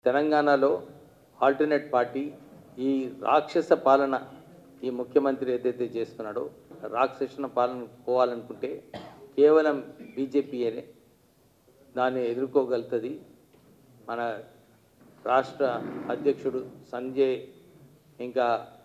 తెలంగాణలో alternate party ఈ రాక్షస పాలన ఈ ముఖ్యమంత్రి ఏదైతే చేస్తున్నాడో రాక్షసన పాలన పోవాలనుకుంటే కేవలం బీజేపీయే దాన్ని ఎదుర్కోగలుగుతుంది మన రాష్ట్ర అధ్యక్షుడు సంజయ్ ఇంకా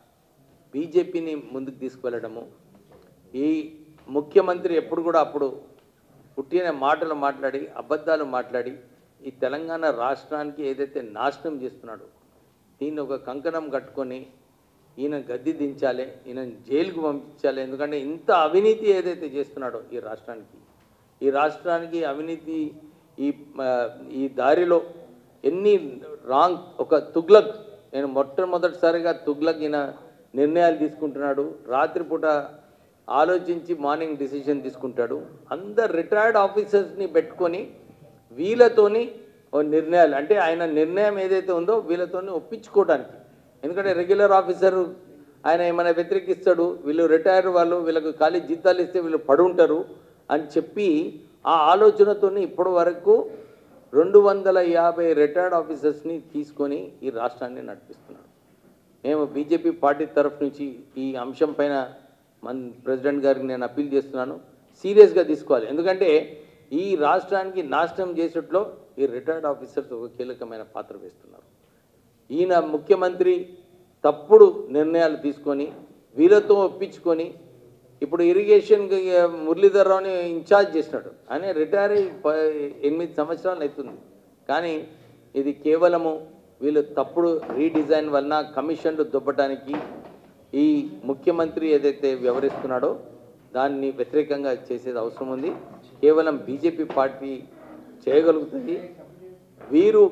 బీజేపీని ముందుకు తీసుకువెళ్ళడము ఈ ముఖ్యమంత్రి ఎప్పుడు కూడా అప్పుడు పుట్టిన మాటలు మాట్లాడి అబద్ధాలు మాట్లాడి ఈ తెలంగాణ రాష్ట్రానికి ఏదైతే నాశనం చేస్తున్నాడో దీన్ని ఒక కంకణం కట్టుకొని ఈయన గద్దె దించాలి ఈయన జైలుకు పంపించాలి ఎందుకంటే ఇంత అవినీతి ఏదైతే చేస్తున్నాడో ఈ రాష్ట్రానికి ఈ రాష్ట్రానికి అవినీతి ఈ ఆ, ఈ దారిలో ఎన్ని రాంగ్ ఒక తుగ్లక్ నేను మొట్టమొదటిసారిగా తుగ్లక్ ఈయన నిర్ణయాలు తీసుకుంటున్నాడు రాత్రిపూట ఆలోచించి మార్నింగ్ డిసిషన్ తీసుకుంటాడు అందరు రిటైర్డ్ ఆఫీసర్స్ని పెట్టుకొని వీళ్ళతోని ఓ నిర్ణయాలు అంటే ఆయన నిర్ణయం ఏదైతే ఉందో వీళ్ళతోని ఒప్పించుకోవడానికి ఎందుకంటే రెగ్యులర్ ఆఫీసర్ ఆయన ఏమైనా వ్యతిరేకిస్తాడు వీళ్ళు రిటైర్ వాళ్ళు వీళ్ళకు ఖాళీ జీతాలు ఇస్తే వీళ్ళు పడుంటారు అని చెప్పి ఆ ఆలోచనతోని ఇప్పటి వరకు రెండు వందల యాభై రిటైర్డ్ ఆఫీసర్స్ని తీసుకొని ఈ రాష్ట్రాన్ని నడిపిస్తున్నాడు మేము బీజేపీ పార్టీ తరఫు నుంచి ఈ అంశం పైన మన ప్రెసిడెంట్ గారికి నేను అప్పీల్ చేస్తున్నాను సీరియస్గా తీసుకోవాలి ఎందుకంటే ఈ రాష్ట్రానికి నాశనం చేసేట్లో ఈ రిటైర్డ్ ఆఫీసర్స్ ఒక కీలకమైన పాత్ర వేస్తున్నారు ఈయన ముఖ్యమంత్రి తప్పుడు నిర్ణయాలు తీసుకొని వీళ్ళతో ఒప్పించుకొని ఇప్పుడు ఇరిగేషన్ మురళీధర్ రావుని ఇన్ఛార్జ్ చేసినాడు ఆయన రిటైర్ అయ్యి ప- ఎనిమిది సంవత్సరాలు అవుతుంది కానీ ఇది కేవలము వీళ్ళు తప్పుడు రీడిజైన్ వలన కమిషన్లు దుబ్బటానికి ఈ ముఖ్యమంత్రి ఏదైతే వ్యవహరిస్తున్నాడో దాన్ని వ్యతిరేకంగా చేసేది అవసరం ఉంది కేవలం బీజేపీ పార్టీ చేయగలుగుతుంది వీరు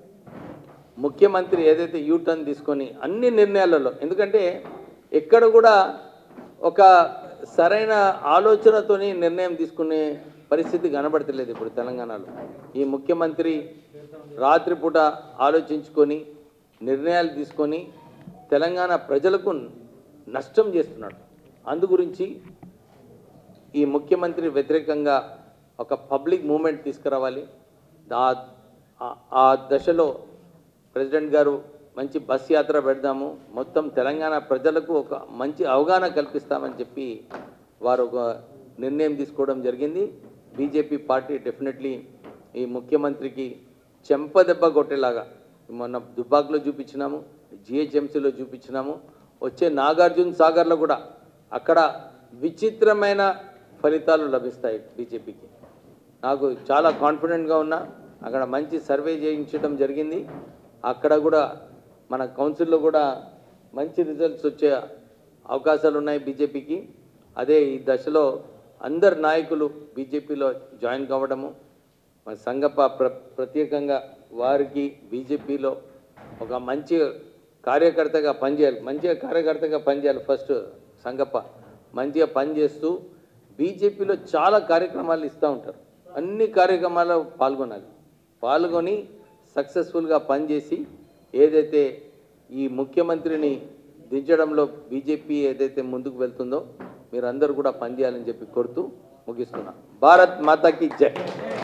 ముఖ్యమంత్రి ఏదైతే యూ టర్న్ తీసుకొని అన్ని నిర్ణయాలలో ఎందుకంటే ఎక్కడ కూడా ఒక సరైన ఆలోచనతోని నిర్ణయం తీసుకునే పరిస్థితి కనబడతలేదు ఇప్పుడు తెలంగాణలో ఈ ముఖ్యమంత్రి రాత్రిపూట ఆలోచించుకొని నిర్ణయాలు తీసుకొని తెలంగాణ ప్రజలకు నష్టం చేస్తున్నాడు అందు గురించి ఈ ముఖ్యమంత్రి వ్యతిరేకంగా ఒక పబ్లిక్ మూమెంట్ తీసుకురావాలి దా- ఆ- ఆ దశలో ప్రెసిడెంట్ గారు మంచి బస్ యాత్ర పెడదాము మొత్తం తెలంగాణ ప్రజలకు ఒక మంచి అవగాహన కల్పిస్తామని చెప్పి వారు ఒక నిర్ణయం తీసుకోవడం జరిగింది బీజేపీ పార్టీ డెఫినెట్లీ ఈ ముఖ్యమంత్రికి చెంపదెబ్బ కొట్టేలాగా మొన్న దుబ్బాక్లో చూపించినాము జిహెచ్ఎంసీలో చూపించినాము వచ్చే నాగార్జున సాగర్లో కూడా అక్కడ విచిత్రమైన ఫలితాలు లభిస్తాయి బీజేపీకి నాకు చాలా కాన్ఫిడెంట్గా ఉన్నా అక్కడ మంచి సర్వే చేయించడం జరిగింది అక్కడ కూడా మన కౌన్సిల్లో కూడా మంచి రిజల్ట్స్ వచ్చే అవకాశాలు ఉన్నాయి బీజేపీకి అదే ఈ దశలో అందరు నాయకులు బీజేపీలో జాయిన్ కావడము మన సంగప్ప ప్ర ప్రత్యేకంగా వారికి బీజేపీలో ఒక మంచి కార్యకర్తగా పనిచేయాలి మంచిగా కార్యకర్తగా పనిచేయాలి ఫస్ట్ సంగప్ప మంచిగా పనిచేస్తూ బీజేపీలో చాలా కార్యక్రమాలు ఇస్తూ ఉంటారు అన్ని కార్యక్రమాల్లో పాల్గొనాలి పాల్గొని సక్సెస్ఫుల్గా పనిచేసి ఏదైతే ఈ ముఖ్యమంత్రిని దించడంలో బీజేపీ ఏదైతే ముందుకు వెళ్తుందో మీరందరూ కూడా పనిచేయాలని చెప్పి కోరుతూ ముగిస్తున్నా భారత్ మాతాకి జై